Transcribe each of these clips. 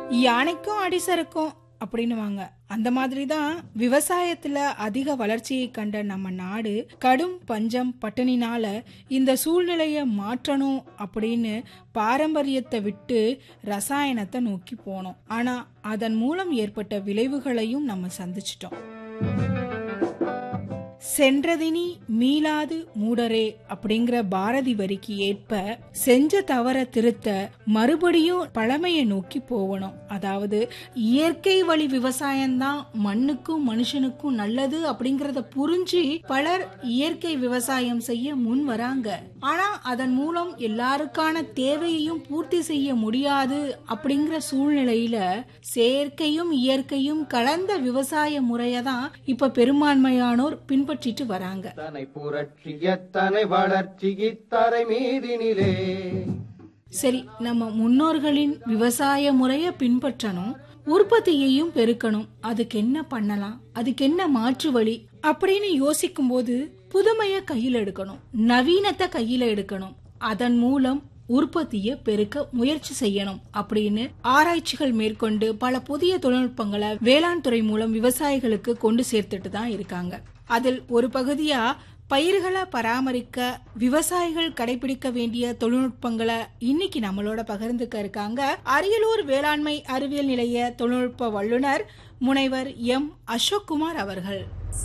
யானைக்கும் அடிசருக்கும் அப்படின்னுவாங்க அந்த மாதிரி தான் விவசாயத்துல அதிக வளர்ச்சியை கண்ட நம்ம நாடு கடும் பஞ்சம் பட்டினினால இந்த சூழ்நிலையை மாற்றணும் அப்படின்னு பாரம்பரியத்தை விட்டு ரசாயனத்தை நோக்கி போனோம் ஆனா அதன் மூலம் ஏற்பட்ட விளைவுகளையும் நம்ம சந்திச்சிட்டோம் சென்றதினி மீளாது மூடரே அப்படிங்கிற பாரதி வரிக்கு ஏற்ப செஞ்ச தவற திருத்த மறுபடியும் பழமையை நோக்கி போகணும் அதாவது இயற்கை வழி விவசாயம்தான் மண்ணுக்கும் மனுஷனுக்கும் நல்லது அப்படிங்கறத புரிஞ்சு பலர் இயற்கை விவசாயம் செய்ய முன் வராங்க ஆனா அதன் மூலம் எல்லாருக்கான தேவையையும் பூர்த்தி செய்ய முடியாது அப்படிங்கிற சூழ்நிலையில செயற்கையும் இயற்கையும் கலந்த விவசாய முறையை தான் இப்ப பெரும்பான்மையானோர் பின்பற்றிட்டு வராங்க தனை புரட்சி எத்தனை வளர்ச்சி இத்தரை மீதினிலே சரி நம்ம முன்னோர்களின் விவசாய முறைய பின்பற்றணும் உற்பத்தியையும் பெருக்கணும் அதுக்கு என்ன பண்ணலாம் அதுக்கு என்ன மாற்று வழி அப்படின்னு யோசிக்கும் போது புதுமைய கையில எடுக்கணும் நவீனத்தை கையில எடுக்கணும் அதன் மூலம் உற்பத்தியை பெருக்க முயற்சி செய்யணும் அப்படின்னு ஆராய்ச்சிகள் மேற்கொண்டு பல புதிய தொழில்நுட்பங்களை வேளாண் துறை மூலம் விவசாயிகளுக்கு கொண்டு சேர்த்துட்டு தான் இருக்காங்க அதில் ஒரு பகுதியா பயிர்களை பராமரிக்க விவசாயிகள் கடைபிடிக்க வேண்டிய தொழில்நுட்பங்களை இன்னைக்கு நம்மளோட பகிர்ந்துக்க இருக்காங்க அரியலூர் வேளாண்மை அறிவியல் நிலைய தொழில்நுட்ப வல்லுநர் முனைவர் எம் அசோக்குமார் அவர்கள்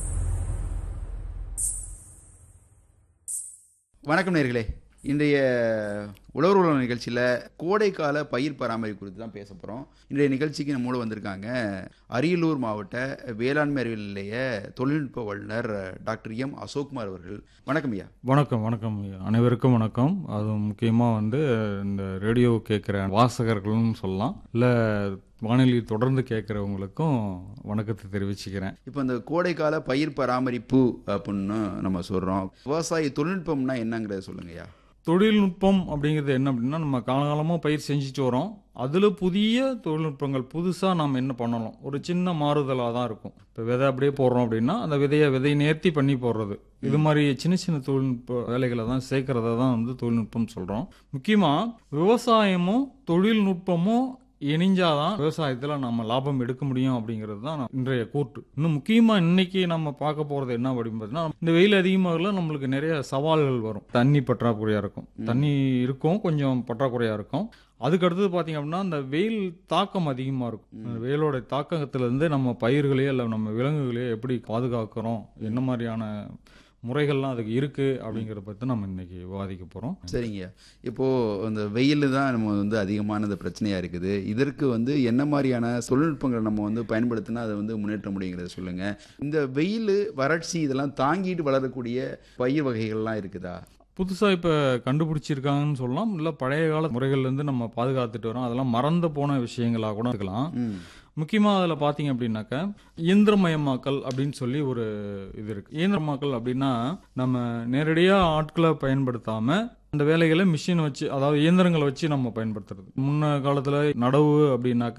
வணக்கம் நேர்களே இன்றைய உழவர் உலக நிகழ்ச்சியில் கோடைக்கால பயிர் பராமரிப்பு குறித்து தான் பேச போகிறோம் இன்றைய நிகழ்ச்சிக்கு நம்மோடு வந்திருக்காங்க அரியலூர் மாவட்ட வேளாண்மை அறிவியல் நிலைய தொழில்நுட்ப வல்லுநர் டாக்டர் எம் அசோக்குமார் அவர்கள் வணக்கம் ஐயா வணக்கம் வணக்கம் அனைவருக்கும் வணக்கம் அதுவும் முக்கியமாக வந்து இந்த ரேடியோ கேட்குற வாசகர்களும் சொல்லலாம் இல்லை வானொலி தொடர்ந்து கேட்குறவங்களுக்கும் வணக்கத்தை தெரிவிச்சுக்கிறேன் இப்போ இந்த கோடைக்கால பயிர் பராமரிப்பு அப்படின்னு நம்ம சொல்கிறோம் விவசாய தொழில்நுட்பம்னா என்னங்கிறத சொல்லுங்கய்யா தொழில்நுட்பம் அப்படிங்கிறது என்ன அப்படின்னா நம்ம காலகாலமாக பயிர் செஞ்சுட்டு வரோம் அதில் புதிய தொழில்நுட்பங்கள் புதுசாக நாம் என்ன பண்ணணும் ஒரு சின்ன மாறுதலாக தான் இருக்கும் இப்போ விதை அப்படியே போடுறோம் அப்படின்னா அந்த விதையை விதை நேர்த்தி பண்ணி போடுறது இது மாதிரி சின்ன சின்ன தொழில்நுட்ப வேலைகளை தான் சேர்க்கறத தான் வந்து தொழில்நுட்பம் சொல்கிறோம் முக்கியமாக விவசாயமும் தொழில்நுட்பமும் இணைஞ்சாதான் விவசாயத்தில் நம்ம லாபம் எடுக்க முடியும் அப்படிங்கிறது தான் நான் இன்றைய கூற்று இன்னும் முக்கியமாக இன்னைக்கு நம்ம பார்க்க போகிறது என்ன அப்படின்னு பார்த்தீங்கன்னா இந்த வெயில் அதிகமாகல நம்மளுக்கு நிறைய சவால்கள் வரும் தண்ணி பற்றாக்குறையாக இருக்கும் தண்ணி இருக்கும் கொஞ்சம் பற்றாக்குறையாக இருக்கும் அதுக்கு அடுத்தது பார்த்தீங்க அப்படின்னா அந்த வெயில் தாக்கம் அதிகமாக இருக்கும் அந்த வெயிலோட தாக்கத்திலேருந்து நம்ம பயிர்களையோ இல்லை நம்ம விலங்குகளையோ எப்படி பாதுகாக்கிறோம் என்ன மாதிரியான முறைகள்லாம் அதுக்கு இருக்குது அப்படிங்கிறத பற்றி நம்ம இன்னைக்கு விவாதிக்க போகிறோம் சரிங்க இப்போது இந்த வெயில் தான் நம்ம வந்து அதிகமான இந்த பிரச்சனையாக இருக்குது இதற்கு வந்து என்ன மாதிரியான தொழில்நுட்பங்களை நம்ம வந்து பயன்படுத்தினா அதை வந்து முன்னேற்ற முடியுங்கிறத சொல்லுங்கள் இந்த வெயில் வறட்சி இதெல்லாம் தாங்கிட்டு வளரக்கூடிய பயிர் வகைகள்லாம் இருக்குதா புதுசாக இப்போ கண்டுபிடிச்சிருக்காங்கன்னு சொல்லலாம் இல்லை பழைய கால முறைகள்லேருந்து நம்ம பாதுகாத்துட்டு வரோம் அதெல்லாம் மறந்து போன விஷயங்களாக கூட இருக்கலாம் ம் முக்கியமாக அதில் பார்த்தீங்க அப்படின்னாக்கா இயந்திரமயமாக்கல் அப்படின்னு சொல்லி ஒரு இது இருக்கு இயந்திரமயமாக்கல் அப்படின்னா நம்ம நேரடியாக ஆட்களை பயன்படுத்தாமல் அந்த வேலைகளை மிஷின் வச்சு அதாவது இயந்திரங்களை வச்சு நம்ம பயன்படுத்துறது முன்ன காலத்தில் நடவு அப்படின்னாக்கா